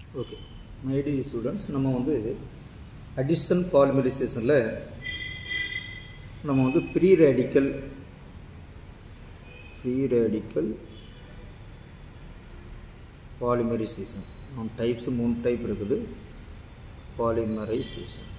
okay mighty students நம்ம வந்து addition பாலிமரைசேஷனில் நம்ம வந்து free radical free radical polymerization types மூணு டைப் இருக்குது பாலிமரைசேஷன்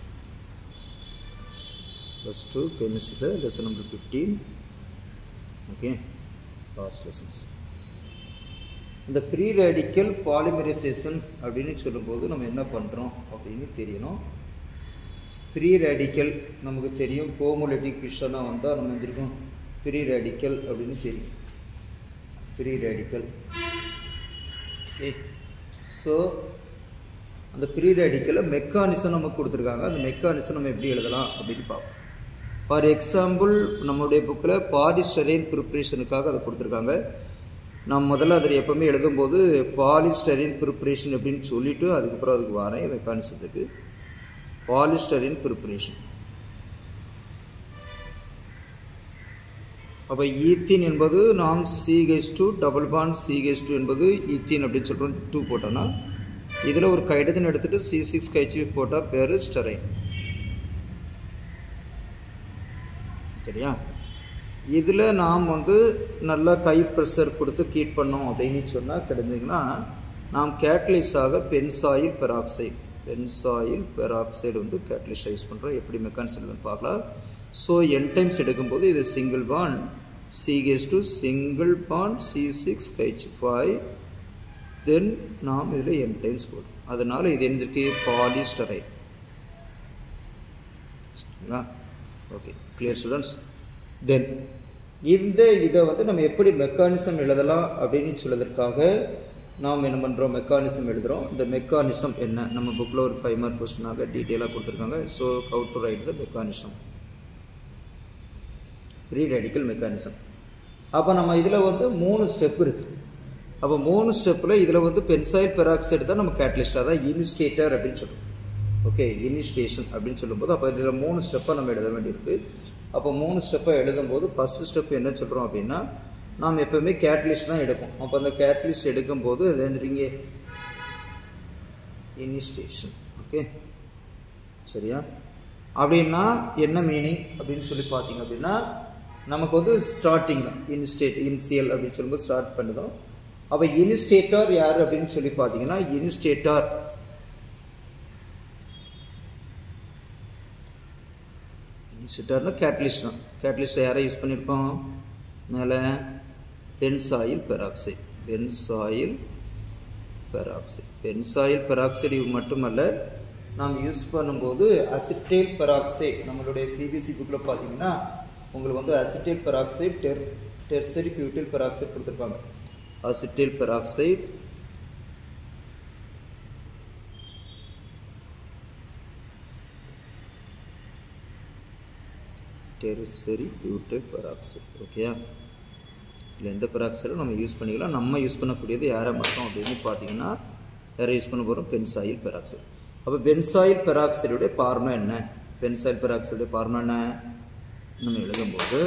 ப்ளஸ் டூ கெமிஸ்ட்ரியில் lesson number fifteen okay last lessons இந்த ப்ரீ ரேடிக்கல் பாலிமரைசேஷன் அப்படின்னு சொல்லும்போது நம்ம என்ன பண்ணுறோம் அப்படின்னு தெரியணும் ப்ரீ ரேடிக்கல் நமக்கு தெரியும் கோமோலிட்டிக் பிஷனாக வந்தால் நம்ம எந்திருக்கோம் ப்ரீ ரேடிக்கல் அப்படின்னு தெரியும் ப்ரீ ரேடிக்கல் ஓகே ஸோ அந்த ப்ரீ ரேடிக்கலில் மெக்கானிசம் நமக்கு கொடுத்துருக்காங்க அந்த மெக்கானிசம் நம்ம எப்படி எழுதலாம் அப்படின்னு பார்ப்போம் ஃபார் எக்ஸாம்பிள் நம்மளுடைய புக்கில் பாலிஸ்டரைன் ப்ரிப்ரேஷனுக்காக அதை கொடுத்துருக்காங்க நான் முதல்ல அதில் எப்போவுமே எழுதும்போது பாலிஸ்டரின் ப்ரிப்ரேஷன் அப்படின்னு சொல்லிவிட்டு அதுக்கப்புறம் அதுக்கு வரேன் மெக்கானிசத்துக்கு பாலிஸ்டரின் ப்ரிப்ரேஷன் அப்போ ஈத்தீன் என்பது நாம் CH two double bond CH two என்பது ஈத்தீன் அப்படின்னு சொல்கிறோம் டூ போட்டோன்னா இதில் ஒரு கைடத்தின் எடுத்துகிட்டு சி சிக்ஸ் கைச்சி போட்டால் பேர் ஸ்டரைன் சரியா இதில் நாம் வந்து நல்லா கை ப்ரெஷர் கொடுத்து கீட் பண்ணோம் அப்படின்னு சொன்னால் கிடைச்சிங்கன்னா நாம் கேட்டலிஸாக பென்சாயில் பெராக்சைடு பென்சாயில் பெராக்சைடு வந்து கேட்டலிசைஸ் பண்ணுறோம் எப்படி மெக்கானிசம் எழுதுன்னு பார்க்கலாம் ஸோ என் டைம்ஸ் எடுக்கும்போது இது single bond CH two single bond C six H five then நாம் இதில் என் டைம்ஸ் போடும் அதனால் இது என்னதுக்கு பாலிஸ்டரை ஓகே கிளியர் ஸ்டூடெண்ட்ஸ் தென் இந்த இதை வந்து நம்ம எப்படி மெக்கானிசம் எழுதலாம் அப்படின்னு சொல்வதற்காக நாம் என்ன பண்ணுறோம் மெக்கானிசம் எழுதுகிறோம் இந்த மெக்கானிசம் என்ன நம்ம புக்கில் ஒரு ஃபைவ் மார்க் கொஸ்டினாக டீட்டெயிலாக கொடுத்துருக்காங்க so how to write the mechanism free radical mechanism அப்போ நம்ம இதில் வந்து மூணு ஸ்டெப் இருக்குது அப்போ மூணு ஸ்டெப்பில் இதில் வந்து பென்சாயில் பெராக்சைடு தான் நம்ம கேட்டலிஸ்டாக தான் இனிஸ்டேட்டர் அப்படின்னு சொல்லுவோம் ஓகே இனிஸ்டேஷன் அப்படின்னு சொல்லும்போது அப்போ இதில் மூணு ஸ்டெப்பாக நம்ம எழுத வேண்டியிருக்கு அப்போ மூணு ஸ்டெப்பை எழுதும்போது ஃபஸ்ட்டு ஸ்டெப் என்ன சொல்கிறோம் அப்படின்னா நாம் எப்போவுமே கேட்டலிஸ்ட் தான் எடுப்போம் அப்போ அந்த கேட்டலிஸ்ட் எடுக்கும்போது அது வந்துட்டீங்க இனிஸ்டேஷன் ஓகே சரியா அப்படின்னா என்ன மீனிங் அப்படின்னு சொல்லி பார்த்தீங்க அப்படின்னா நமக்கு வந்து ஸ்டார்டிங் தான் இன்ஸ்டேட் இன்சியல் அப்படின்னு சொல்லும்போது ஸ்டார்ட் பண்ணுதோம் அப்போ இனிஸ்டேட்டார் யார் அப்படின்னு சொல்லி பார்த்தீங்கன்னா இனிஸ்டேட்டார் இனிஸ்டேட்டார்னா கேட்டலிஸ்ட் தான் கேட்டலிஸ்ட் யாரை யூஸ் பண்ணியிருக்கோம் மேலே benzoyl peroxide benzoyl peroxide benzoyl peroxide இது மட்டுமல்ல நாம் யூஸ் பண்ணும்போது அசிட்டேல் பெராக்சைடு நம்மளுடைய சிபிஎஸ்சி புக்கில் பார்த்தீங்கன்னா உங்களுக்கு வந்து acetyl peroxide ter tertiary butyl peroxide கொடுத்துருப்பாங்க அசிட்டில் பெராக்சைடு டெரிசரி பியூட்டில் பெராக்சைடு ஓகேயா இல்லை எந்த பெராக்சைடும் நம்ம யூஸ் பண்ணிக்கலாம் நம்ம யூஸ் பண்ணக்கூடியது யாரை மட்டும் அப்படின்னு பார்த்தீங்கன்னா யாரை யூஸ் பண்ண போகிறோம் பென்சாயில் பெராக்சைடு அப்போ பென்சாயில் பெராக்சைடுடைய பார்மா என்ன பென்சாயில் பெராக்சைடுடைய பார்மா என்ன நம்ம எழுதும்போது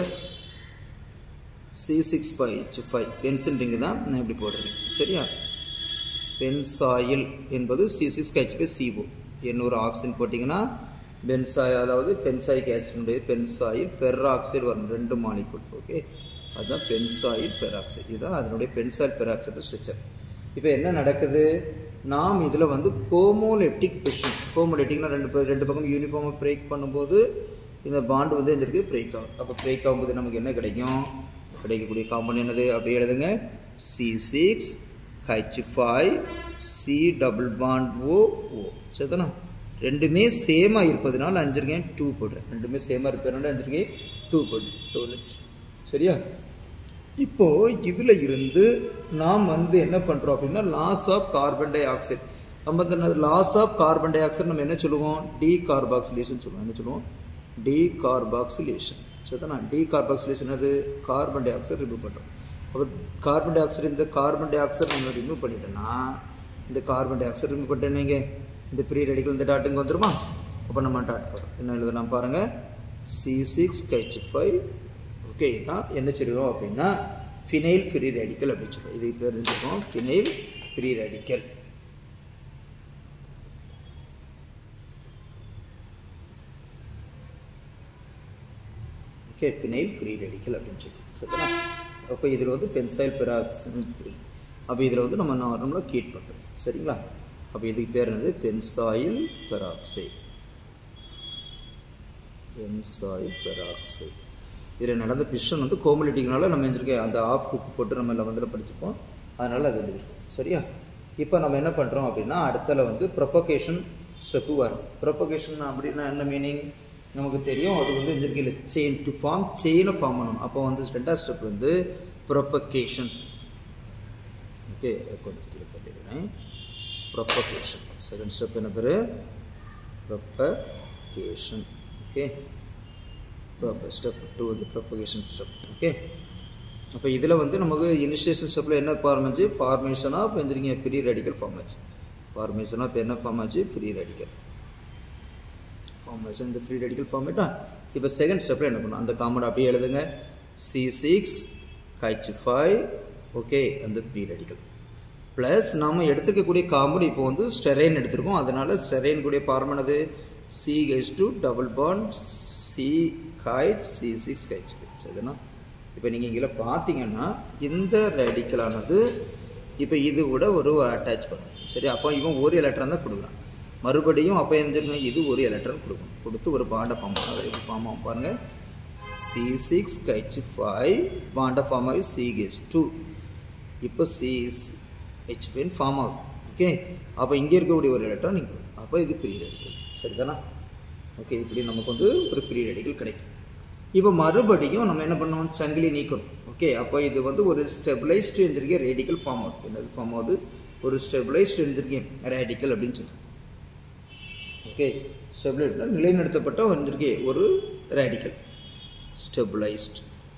C six five H five benzyl ring தான் நான் இப்படி போடுறேன் சரியா பென்சாயில் என்பது C six H five CO இன்னொரு ஆக்சிஜன் போட்டிங்கன்னா பென்சாய் அதாவது பென்சாயிக் ஆசிடுடைய பென்சாயில் பெராக்சைடு வரும் ரெண்டு மாலிகுல் ஓகே அதுதான் பென்சாயில் பெராக்சைடு இதுதான் அதனுடைய பென்சாயில் பெராக்சைடு ஸ்ட்ரக்சர் இப்போ என்ன நடக்குது நாம் இதில் வந்து கோமோலெப்டிக் பிஷன் கோமோலெட்டிக்னா ரெண்டு ரெண்டு பக்கம் யூனிஃபார்மை பிரேக் பண்ணும்போது இந்த பாண்டு வந்து எந்திருக்கு பிரேக் ஆகும் அப்போ பிரேக் ஆகும்போது நமக்கு என்ன கிடைக்கும் கிடைக்கக்கூடிய காம்பவுண்ட் என்னது அப்படி எழுதுங்க C six H five C double bond O O சரிதானா ரெண்டுமே சேமாக இருப்பதுனால அஞ்சிருக்கேன் டூ போடுறேன் ரெண்டுமே சேமாக இருக்கிறதுனால அஞ்சிருக்கேன் டூ போடுறேன் டூ சரியா இப்போ இதில் இருந்து நாம் வந்து என்ன பண்ணுறோம் அப்படின்னா loss of carbon dioxide நம்ம இந்த loss of carbon dioxide நம்ம என்ன சொல்லுவோம் டி கார்பாக்சிலேஷன் சொல்லுவோம் என்ன சொல்லுவோம் டி கார்பாக்சிலேஷன் சரிதானா டி கார்பாக்சிலேஷன் அது கார்பன் டை ஆக்சைடு ரிமூவ் பண்ணுறோம் அப்போ கார்பன் டை ஆக்சைடு இந்த கார்பன் டை ஆக்சைடு நம்ம ரிமூவ் பண்ணிட்டோன்னா இந்த கார்பன் டை ஆக்சைடு ரிமூவ் பண்ணிட்டேன்னு இந்த ப்ரீ ரெடிக்கல் இந்த டாட்டுங்க வந்துருமா அப்போ நம்ம டாட் போகிறோம் என்ன எழுதலாம் பாருங்கள் C six H five okay இதான் என்ன சொல்கிறோம் அப்படின்னா ஃபினைல் ஃப்ரீ ரேடிக்கல் அப்படின்னு சொல்லுவோம் இது பேர் சொல்லுவோம் phenyl free radical okay phenyl free radical அப்படின்னு சொல்லி சரிங்களா அப்போ இதில் வந்து பென்சைல் பெராக்சைடு அப்போ இதில் வந்து நம்ம நார்மலாக கீட் பண்ணுறோம் சரிங்களா அப்போ இதுக்கு பேர் என்னது பென்சாயில் பெராக்சைடு பென்சாயில் பெராக்சைடு இதில் நடந்த பிஷன் வந்து கோமலிட்டிங்கனால நம்ம எழுந்திருக்க அந்த ஆஃப் குக் போட்டு நம்ம எல்லாம் வந்து படிச்சிருப்போம் அதனால் அது எழுதிருக்கோம் சரியா இப்போ நம்ம என்ன பண்ணுறோம் அப்படின்னா அடுத்தல வந்து ப்ரொபகேஷன் ஸ்டெப்பு வரும் ப்ரொபகேஷன் அப்படின்னா என்ன மீனிங் நமக்கு தெரியும் அது வந்து எழுந்திருக்கல செயின் டு ஃபார்ம் செயினை ஃபார்ம் பண்ணணும் அப்போ வந்து ரெண்டாவது ஸ்டெப் வந்து ப்ரொபகேஷன் ஓகே கொஞ்சம் கீழே தள்ளிடுறேன் ப்ரொபகேஷன் செகண்ட் ஸ்டெப் என்ன பேர் ப்ரொபகேஷன் ஓகே ஸ்டெப் டூ வந்து ப்ரொபகேஷன் ஸ்டெப் ஓகே அப்போ இதில் வந்து நமக்கு இனிஷியேஷன் ஸ்டெப்பில் என்ன ஃபார்ம் ஆச்சு ஃபார்மேஷனாக இப்போ வந்துருங்க ஃப்ரீ ரேடிக்கல் ஃபார்ம் ஆச்சு ஃபார்மேஷனாக இப்போ என்ன ஃபார்ம் ஆச்சு ஃப்ரீ ரேடிக்கல் ஃபார்மேஷன் இந்த ஃப்ரீ ரேடிக்கல் ஃபார்மேட்டா இப்போ செகண்ட் ஸ்டெப்பில் என்ன பண்ணணும் அந்த காமெண்ட் அப்படியே எழுதுங்க C six H five okay அந்த ஃப்ரீ ரேடிக்கல் ப்ளஸ் நாம் எடுத்துக்கக்கூடிய காம்பவுண்ட் இப்போ வந்து ஸ்டெரைன் எடுத்திருக்கோம் அதனால் ஸ்டெரைன் கூடிய ஃபார்ம் என்னது C H two double bond C H C six H சரிதானா இப்போ நீங்கள் இங்கே பார்த்தீங்கன்னா இந்த ரேடிக்கலானது இப்போ இது கூட ஒரு அட்டாச் பண்ணும் சரி அப்போ இவன் ஒரு எலக்ட்ரான் தான் கொடுக்குறான் மறுபடியும் அப்போ எழுந்திருங்க இது ஒரு எலக்ட்ரான் கொடுக்கும் கொடுத்து ஒரு பாண்டை ஃபார்ம் ஆகும் ஃபார்ம் ஆகும் பாருங்கள் சி சிக்ஸ் ஹெச் ஃபைவ் பாண்டை ஃபார்ம் ஆகி சி ஹெச் டூ இப்போ சி ஹெச் ஃபைன் ஃபார்ம் ஆகும் ஓகே அப்போ இங்கே இருக்கக்கூடிய ஒரு எலக்ட்ரான் இங்கே அப்போ இது ப்ரீ ரேடிக்கல் சரிதானா ஓகே இப்படி நமக்கு வந்து ஒரு ப்ரீ ரேடிக்கல் கிடைக்கும் இப்போ மறுபடியும் நம்ம என்ன பண்ணணும் சங்கிலி நீக்கணும் ஓகே அப்போ இது வந்து ஒரு ஸ்டெபிளைஸ்டு இருந்திருக்கே ரேடிக்கல் ஃபார்ம் ஆகுது என்னது ஃபார்ம் ஆகுது ஒரு ஸ்டெபிளைஸ்டு இருந்திருக்கேன் ரேடிக்கல் அப்படின்னு சொல்லி ஓகே ஸ்டெபிளைட்னா நிலைநிறுத்தப்பட்ட வந்திருக்கே ஒரு ரேடிக்கல் ஸ்டெபிளைஸ்ட்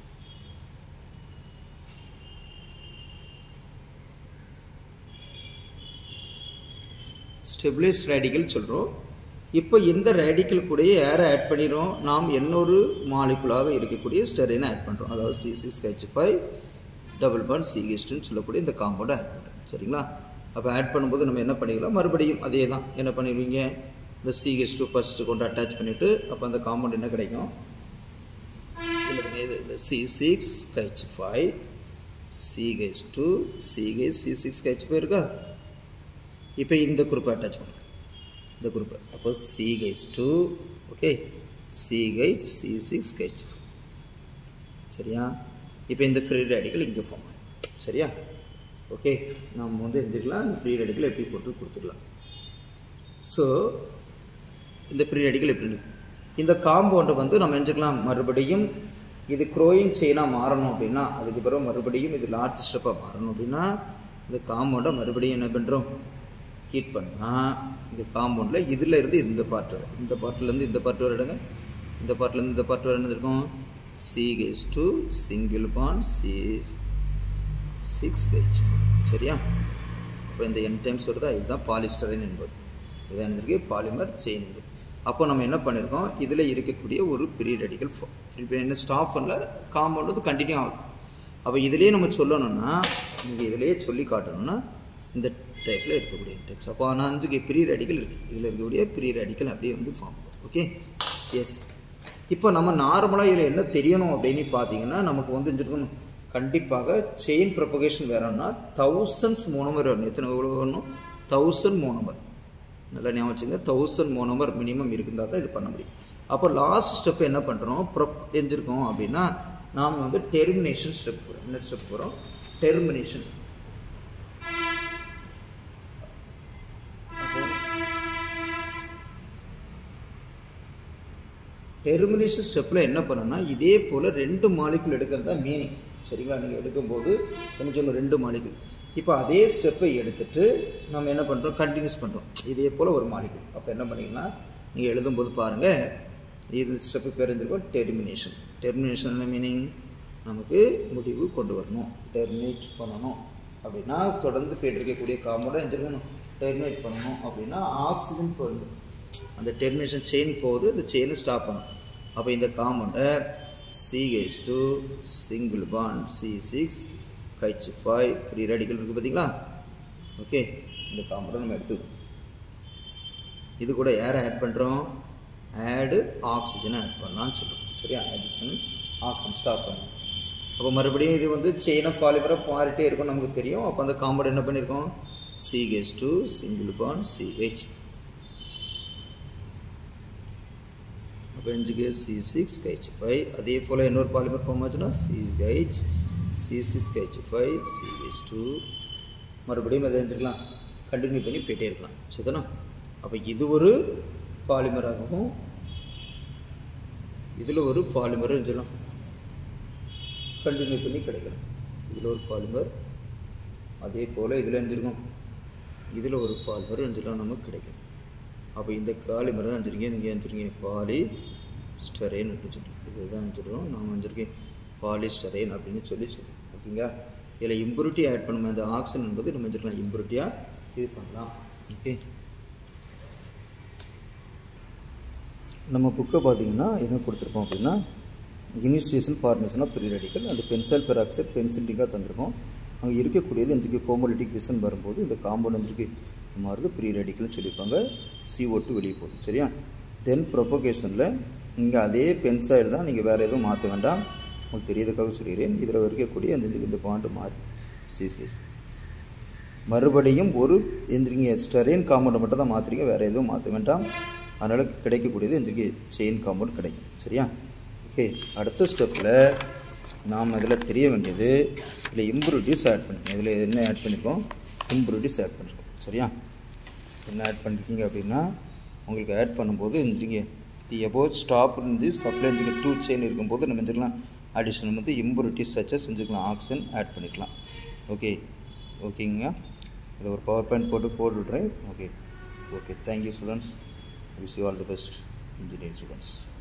ஸ்டெபிளைஸ்ட் ரேடிக்கல் சொல்கிறோம் இப்போ இந்த ரேடிக்கல் கூட யாரை ஆட் பண்ணிடுறோம் நாம் இன்னொரு மாலிகுலாக இருக்கக்கூடிய ஸ்டெரினை ஆட் பண்ணுறோம் அதாவது C six H five double bond சிஹெச்டுன்னு சொல்லக்கூடிய இந்த காம்பவுண்டை ஆட் பண்ணுறோம் சரிங்களா அப்போ ஆட் பண்ணும்போது நம்ம என்ன பண்ணிக்கலாம் மறுபடியும் அதே தான் என்ன பண்ணிடுவீங்க இந்த சிஹெச் டூ ஃபஸ்ட்டு கொண்டு அட்டாச் பண்ணிவிட்டு அப்போ அந்த காம்பவுண்ட் என்ன கிடைக்கும் இல்லைங்க இது இந்த C six H five CH two CH C six H five இருக்கா இப்போ இந்த குரூப்பை அட்டாச் பண்ணுறோம் இந்த குரூப் அப்போ C H two okay C H C six H சரியா இப்போ இந்த ஃப்ரீ ரேடிக்கல் இங்கே ஃபார்ம் ஆகும் சரியா ஓகே நம்ம வந்து எழுதிக்கலாம் இந்த ஃப்ரீ ரேடிக்கல் எப்படி போட்டு கொடுத்துக்கலாம் ஸோ இந்த ஃப்ரீ ரேடிக்கல் எப்படி இந்த காம்பவுண்டை வந்து நம்ம எழுதிக்கலாம் மறுபடியும் இது க்ரோயிங் செயினாக மாறணும் அப்படின்னா அதுக்கு பிறகு மறுபடியும் இது லார்ஜ் ஸ்டெப்பாக மாறணும் அப்படின்னா இந்த காம்பவுண்டை மறுபடியும் என்ன பண்ணுறோம் ஹீட் பண்ணால் இந்த காம்பவுண்டில் இதில் இருந்து இந்த பார்ட் வரும் இந்த பார்ட்லேருந்து இந்த பார்ட் வர இடங்க இந்த பார்ட்லேருந்து இந்த பார்ட் வர என்ன இருக்கும் C H two single bond C six H சரியா அப்போ இந்த என் டைம்ஸ் வருதா இதுதான் பாலிஸ்டரின் என்பது இதான் இருக்கு பாலிமர் செயின் என்பது அப்போ நம்ம என்ன பண்ணியிருக்கோம் இதில் இருக்கக்கூடிய ஒரு பெரிய ரெடிக்கல் இப்போ என்ன ஸ்டாப் பண்ணல காம்பவுண்ட் வந்து கண்டினியூ ஆகும் அப்போ இதிலேயே நம்ம சொல்லணும்னா நீங்கள் இதிலேயே சொல்லி காட்டணும்னா இந்த டைப்பில் இருக்கக்கூடிய டைப்ஸ் அப்போ ஆனால் வந்து ப்ரீ ரேடிக்கல் இருக்குது இதில் இருக்கக்கூடிய ப்ரீ ரேடிக்கல் அப்படியே வந்து ஃபார்ம் ஆகும் ஓகே எஸ் இப்போ நம்ம நார்மலாக இதில் என்ன தெரியணும் அப்படின்னு பார்த்தீங்கன்னா நமக்கு வந்து இருக்கணும் கண்டிப்பாக செயின் ப்ரொபகேஷன் வேணும்னா தௌசண்ட்ஸ் மோனோமர் வரணும் எத்தனை எவ்வளோ வரணும் தௌசண்ட் மோனோமர் நல்லா ஞாபகம் வச்சுங்க தௌசண்ட் மோனோமர் மினிமம் இருந்தால் தான் இது பண்ண முடியும் அப்போ லாஸ்ட் ஸ்டெப் என்ன பண்ணுறோம் ப்ரொப் எஞ்சிருக்கோம் அப்படின்னா நாம் வந்து டெர்மினேஷன் ஸ்டெப் போகிறோம் என்ன ஸ்டெப் போகிறோம் டெர்மினேஷன் டெர்மினேஷன் ஸ்டெப்பில் என்ன பண்ணணும்னா இதே போல் ரெண்டு மாலிகுல் எடுக்கிறது தான் மீனிங் சரிங்களா நீங்கள் எடுக்கும்போது கொஞ்சம் ரெண்டு மாலிகுல் இப்போ அதே ஸ்டெப்பை எடுத்துட்டு நம்ம என்ன பண்ணுறோம் கண்டினியூஸ் பண்ணுறோம் இதே போல் ஒரு மாலிகுல் அப்போ என்ன பண்ணிங்கன்னா நீங்கள் எழுதும்போது பாருங்கள் இது ஸ்டெப்பு பேர் இருந்திருக்கோம் டெர்மினேஷன் டெர்மினேஷன் என்ன மீனிங் நமக்கு முடிவு கொண்டு வரணும் டெர்மினேட் பண்ணணும் அப்படின்னா தொடர்ந்து போயிட்டு இருக்கக்கூடிய காம்போட இருக்கணும் டெர்மினேட் பண்ணணும் அப்படின்னா ஆக்சிஜன் போடணும் அந்த டெர்மினேஷன் செயின் போகுது இந்த செயினை ஸ்டாப் பண்ணும் அப்போ இந்த காம்பவுண்டை CH two single bond C six H five free radical இருக்குது பார்த்தீங்களா ஓகே இந்த காம்பவுண்டை நம்ம எடுத்துக்கணும் இது கூட யாரை ஆட் பண்ணுறோம் ஆடு ஆக்சிஜனை ஆட் பண்ணலான்னு சொல்கிறோம் சரியா ஆடிஷன் ஆக்சன் ஸ்டாப் பண்ணும் அப்போ மறுபடியும் இது வந்து செயின் ஆஃப் பாலிமராக மாறிட்டே இருக்கும் நமக்கு தெரியும் அப்போ அந்த காம்பவுண்ட் என்ன பண்ணியிருக்கோம் CH two single bond CH அப்போ எஞ்சுக்கு சி சிக்ஸ் ஹெச் ஃபைவ் அதே போல் இன்னொரு பாலிமர் ஃபார்ம் ஆச்சுன்னா C H C six H five CH two மறுபடியும் அதை எழுந்திருக்கலாம் கண்டினியூ பண்ணி போயிட்டே இருக்கலாம் சரிதானா அப்போ இது ஒரு பாலிமராகவும் இதில் ஒரு பாலிமர் எழுதிடலாம் கண்டினியூ பண்ணி கிடைக்கும் இதில் ஒரு பாலிமர் அதே போல் இதில் எழுந்திருக்கும் இதில் ஒரு பாலிமர் எழுந்திரலாம் நமக்கு கிடைக்கும் அப்போ இந்த பாலிமர் தான் எழுந்திருக்கீங்க நீங்கள் எழுந்திருக்கீங்க பாலி ஸ்டரேன் அப்படின்னு சொல்லி இதுதான் எழுந்திருக்கோம் நாம் எழுந்திருக்கேன் பாலிஸ்டரேன் அப்படின்னு சொல்லி சொல்லி ஓகேங்களா இதில் இம்ப்யூரிட்டி ஆட் பண்ணும் அந்த ஆக்சிஜன் என்பது நம்ம எழுந்திருக்கலாம் இம்ப்யூரிட்டியாக இது பண்ணலாம் ஓகே நம்ம புக்கை பார்த்தீங்கன்னா என்ன கொடுத்துருக்கோம் அப்படின்னா initiation formation of free radical அந்த பென்சைல் பெராக்சைட் பென்சில்டிக்காக தந்திருக்கோம் அங்கே இருக்கக்கூடியது இன்றைக்கு கோமோலிட்டிக் விசன் வரும்போது இந்த காம்பவுண்ட் வந்துருக்கு மாறுது ப்ரீ ரேடிக்கல்னு சொல்லியிருப்பாங்க CO2 டூ வெளியே போகுது சரியா தென் ப்ரொபோகேஷனில் இங்கே அதே பென்சாயில் தான் நீங்கள் வேறு எதுவும் மாற்ற வேண்டாம் உங்களுக்கு தெரியறதுக்காக சொல்கிறேன் இதில் இருக்கக்கூடிய அந்த இந்த பாண்டு மாறி சிசிஎஸ் மறுபடியும் ஒரு எந்திரிங்க ஸ்டெரைன் காம்பவுண்டை மட்டும் தான் மாற்றுறீங்க வேறு எதுவும் மாற்ற வேண்டாம் அதனால் கிடைக்கக்கூடியது எந்திரிக்கு செயின் காம்பவுண்ட் கிடைக்கும் சரியா ஓகே அடுத்த ஸ்டெப்பில் நாம் இதில் தெரிய வேண்டியது இதில் இம்ப்ரூட்டிஸ் ஆட் பண்ணிக்கோங்க இதில் என்ன ஆட் பண்ணியிருக்கோம் இம்ப்ரூட்டிஸ் ஆட் பண்ணிருக்கோம் சரியா என்ன ஆட் பண்ணிருக்கீங்க அப்படின்னா உங்களுக்கு ஆட் பண்ணும்போது எந்திரிங்க தி அபோவ் ஸ்டாப் இருந்து சப்ளை இன்ஜின் டூ செயின் இருக்கும்போது நம்ம செஞ்சுக்கலாம் அடிஷனல் வந்து இம்ப்ரூட்டிஸ் சச்சா செஞ்சுக்கலாம் ஆக்சன் ஆட் பண்ணிக்கலாம் ஓகே ஓகேங்க இதை ஒரு பவர் பாயிண்ட் போட்டு போட்டு விட்றேன் okay okay thank you students wish you all the best engineering students